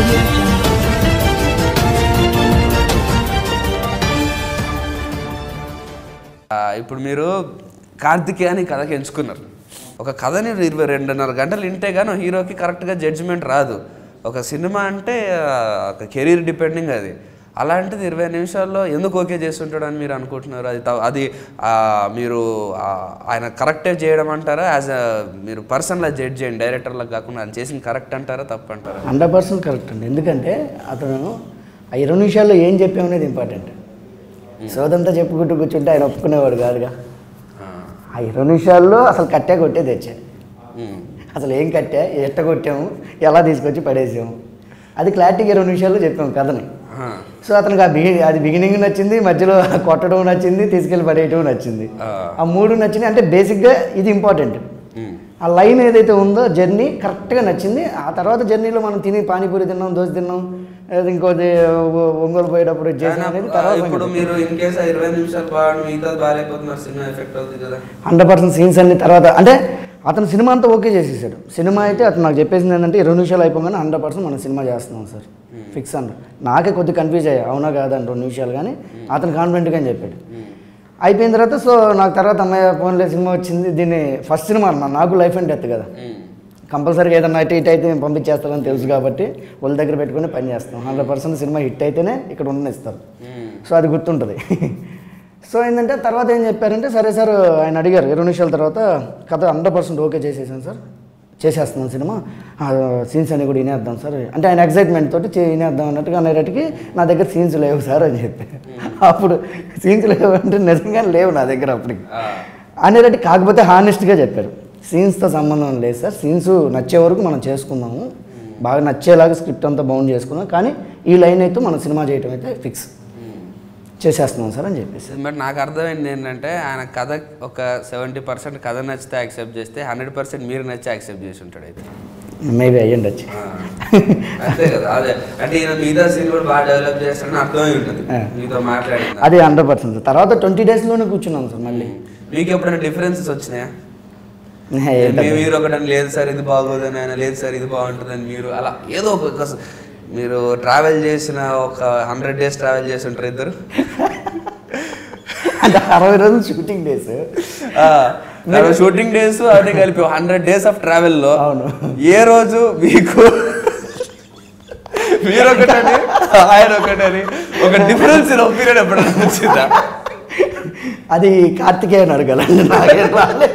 audio jungle. ఆ, ఇప్పుడు మీరు కార్తికేయని కథకి ఎంచుకున్నారు ఒక కథని ఇరవై రెండున్నర గంటలు వింటే కానీ హీరోకి కరెక్ట్గా జడ్జిమెంట్ రాదు ఒక సినిమా అంటే ఆ, ఒక కెరీర్ డిపెండింగ్ అది అలాంటిది ఇరవై నిమిషాల్లో ఎందుకు ఓకే చేస్తుంటాడని మీరు అనుకుంటున్నారు అది త- అది ఆ, మీరు ఆ, ఆయన కరెక్టే చేయడం అంటారా యాజ్ అ మీరు పర్సన్లా జడ్జ్ చేయండి డైరెక్టర్లా కాకుండా ఆయన చేసింది కరెక్ట్ అంటారా తప్పు అంటారా హండ్రెడ్ పర్సెంట్ కరెక్ట్ అండి ఎందుకంటే అతను ఆ ఇరవై నిమిషాల్లో ఏం చెప్పామనేది ఇంపార్టెంట్ సోదంతా చెప్పుకుంటూ కూర్చుంటే ఆయన ఒప్పుకునేవాడు కాదుగా ఆ, ఆ ఇరవై నిమిషాల్లో అసలు కట్టే కొట్టే తెచ్చా ఉమ్, అసలు ఏం కట్టా ఎట్ట కొట్టాము ఎలా తీసుకొచ్చి పడేసాము అది క్లారిటీగా ఇరవై నిమిషాల్లో చెప్పాము కథని ఆ, సో అతనికి ఆ బిగి అది బిగినింగ్ నచ్చింది మధ్యలో కొట్టడం నచ్చింది తీసుకెళ్ళి పడేయటం నచ్చింది ఆ. ఆ మూడు నచ్చింది అంటే బేసిక్గా ఇది ఇంపార్టెంట్ ఉమ్, ఆ లైన్ ఏదైతే ఉందో జర్నీ కరెక్ట్గా నచ్చింది ఆ తర్వాత జర్నీలో మనం తిని పానీపూరి తిన్నాం దోశ తిన్నాం లేదా ఇంకోటి ఒ- ఒంగోలు పోయేటప్పుడు ఇది చేసాం అనేది ఆ, తర్వాత ఇప్పుడు మీరు ఇన్ కేసు ఇరవై నిమిషాలు బాగా మిగతా బాగాలేకపోతున్నారు సినిమా ఎఫెక్ట్ అవుతుంది కదా హండ్రెడ్ పర్సెంట్ సీన్స్ అన్ని తర్వాత అంటే అతను సినిమా అంతా ఓకే చేసేసాడు సినిమా అయితే అతను నాకు చెప్పేసింది ఏంటంటే ఇరవై నిమిషాలు అయిపోగానే హండ్రెడ్ పర్సెంట్ మనం సినిమా చేస్తున్నాం సార్ ఫిక్స్ అన్న నాకే కొద్దిగా కన్ఫ్యూజ్ అయ్యా అవునా కాదా అని రెండు నిమిషాలు కానీ అతను కాన్ఫిడెంట్గా అని చెప్పాడు అయిపోయిన తర్వాత సో నాకు తర్వాత అమ్మాయి ఫోన్లో సినిమా వచ్చింది దీన్ని ఫస్ట్ సినిమా అన్న నాకు లైఫ్ అండ్ డెత్ కదా ఉమ్, కంపల్సరీగా ఏదన్నా అటు ఇటు అయితే మేము పంపించేస్తామని తెలుసు కాబట్టి వాళ్ళ దగ్గర పెట్టుకుని పని చేస్తాం హండ్రెడ్ పర్సెంట్ సినిమా హిట్ అయితేనే ఇక్కడ ఉండనిస్తారు ఉమ్, సో అది గుర్తుంటుంది సో ఏంటంటే తర్వాత ఏం చెప్పారంటే సరే సార్ ఆయన అడిగారు ఇరవై నిమిషాల తర్వాత కథ హండ్రెడ్ పర్సెంట్ ఓకే చేసేసాను సార్ చేసేస్తున్నాను సినిమా సీన్స్ అన్ని కూడా వినేద్దాం సార్ అంటే ఆయన ఎక్సైట్మెంట్ తోటి చే- వినేద్దాం అన్నట్టుగా అనేటట్టుకి నా దగ్గర సీన్స్ లేవు సార్ అని చెప్పి అప్పుడు సీన్స్ లేవు అంటే నిజంగా లేవు నా దగ్గర అప్పటికి ఆ, అనేటట్టు కాకపోతే హానెస్ట్గా చెప్పారు సీన్స్తో సంబంధం లేదు సార్ సీన్స్ నచ్చే వరకు మనం చేసుకుందాము బాగా నచ్చేలాగా స్క్రిప్ట్ అంతా బౌండ్ చేసుకున్నాం కానీ ఈ లైన్ అయితే మనం సినిమా చేయటం అయితే ఫిక్స్ ఉమ్. చేసేస్తున్నాం సార్ అని చెప్పేసి బట్ నాకు అర్థమైంది ఏంటంటే ఆయన కథ ఒక సెవెంటీ పర్సెంట్ కథ నచ్చితే యాక్సెప్ట్ చేస్తే హండ్రెడ్ పర్సెంట్ మీరు నచ్చి యాక్సెప్ట్ చేసి ఉంటాడు అయితే మేబీ అయ్యండొచ్చు ఆ, అంతే కదా అదే అంటే ఈయన మిగతా సీన్ కూడా బాగా డెవలప్ చేస్తాడని అర్థమై ఉంటుంది ఆ. మీతో మాట్లాడింది అది హండ్రెడ్ పర్సెంట్ తర్వాత ట్వంటీ డేస్లోనే కూర్చున్నాం సార్ మళ్ళీ మీకు ఎప్పుడైనా డిఫరెన్సెస్ వచ్చినాయా ఏంటబ్బా. మీ- మీరు ఒకటని లేదు సార్ ఇది బాగోదని ఆయన లేదు సార్ ఇది బాగుంటుందని మీరు అలా ఏదో ఒక ఒక- మీరు ట్రావెల్ చేసిన ఒక హండ్రెడ్ డేస్ ట్రావెల్ చేసి ఉంటారు ఇద్దరు అంటే అరవై రోజులు షూటింగ్ డేస్ షూటింగ్ డేస్ అవన్నీ కలిపి హండ్రెడ్ డేస్ ఆఫ్ ట్రావెల్ లో అవును. ఏ రోజు మీకు మీరు ఒకటని ఆయన ఒకటని ఒక డిఫరెన్స్ ఇన్ ఒపీనియన్ ఎప్పుడైనా వచ్చిందా అది కార్తికేయన్ అడగాలండి నాకే రాలేదు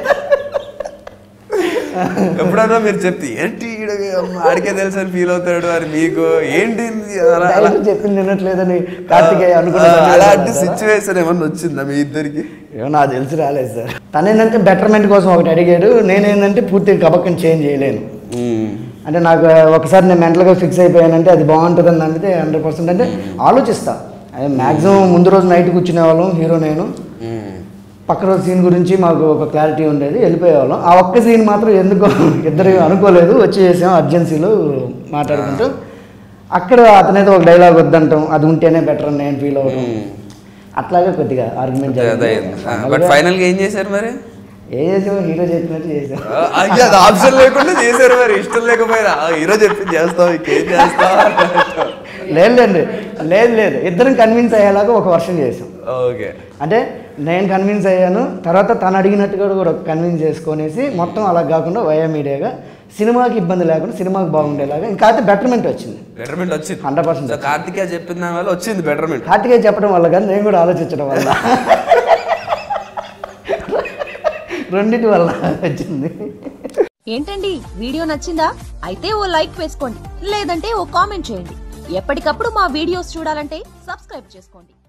ఎప్పుడైనా మీరు చెప్తే ఏంటి ఈడ ఆడికే తెలుసు అని ఫీల్ అవుతాడు అని మీకు ఏంటి ఇది అలా అలా డైరెక్టర్ చెప్పింది వినట్లేదని కార్తికేయ ఆ, అనుకున్నాను అలాంటి సిచ్యువేషన్ ఏమన్నా వచ్చిందా మీ ఇద్దరికి ఏమో నాకు తెలిసి రాలేదు సార్ తను ఏంటంటే బెటర్మెంట్ కోసం ఒకటి అడిగాడు నేనేంటంటే పూర్తిగా కబక్కని చేంజ్ చేయలేను అంటే నాకు ఒకసారి నేను మెంటల్గా ఫిక్స్ అయిపోయానంటే అది బాగుంటుందని నమ్మితే హండ్రెడ్ పర్సెంట్ అంటే ఆలోచిస్తా అదే మ్యాక్సిమం ముందు రోజు నైట్ కూర్చునే వాళ్ళం హీరో నేను పక్క రోజు సీన్ గురించి మాకు ఒక క్లారిటీ ఉండేది వెళ్ళిపోయేవాళ్ళం ఆ ఒక్క సీన్ మాత్రం ఎందుకో ఇద్దరు అనుకోలేదు వచ్చి చేసాం అర్జెన్సీలో మాట్లాడుకుంటూ అక్కడ అతనేదో ఒక డైలాగ్ వద్దంటాం అది ఉంటేనే బెటర్ అని నేను ఫీల్ అవ్వడం అట్లాగే కొద్దిగా ఆర్గ్యుమెంట్ బట్ ఫైనల్ గా ఏం చేశారు మరి ఏ చేసాం హీరో చెప్పినట్టు చేసాం ఆ, అయ్య, అది ఆప్షన్ లేకుండా చేశారు మరి ఇష్టం లేకపోయినా ఆ, హీరో చెప్పి చేస్తావు ఇంకేం చేస్తావు లేదు లేదు లేదు లేదు ఇద్దరం కన్విన్స్ అయ్యేలాగా ఒక వర్షం చేసాం ఓకే అంటే నేను కన్విన్స్ అయ్యాను తర్వాత తను అడిగినట్టుగా కూడా కన్విన్స్ చేసుకొనేసి మొత్తం అలా కాకుండా వయా మీడియాగా సినిమాకి ఇబ్బంది లేకుండా సినిమాకి బాగుండేలాగా ఇంకా అయితే బెటర్మెంట్ వచ్చింది బెటర్మెంట్ వచ్చింది హండ్రెడ్ పర్సెంట్ సో కార్తికేయ చెప్పిన దాని వల్ల వచ్చింది బెటర్మెంట్ హార్ట్గా చెప్పడం వల్ల కానీ నేను కూడా ఆలోచించడం వల్ల రెండింటి వల్ల వచ్చింది ఏంటండి వీడియో నచ్చిందా అయితే ఓ లైక్ వేసుకోండి లేదంటే ఓ కామెంట్ చేయండి ఎప్పటికప్పుడు మా వీడియోస్ చూడాలంటే సబ్స్క్రైబ్ చేసుకోండి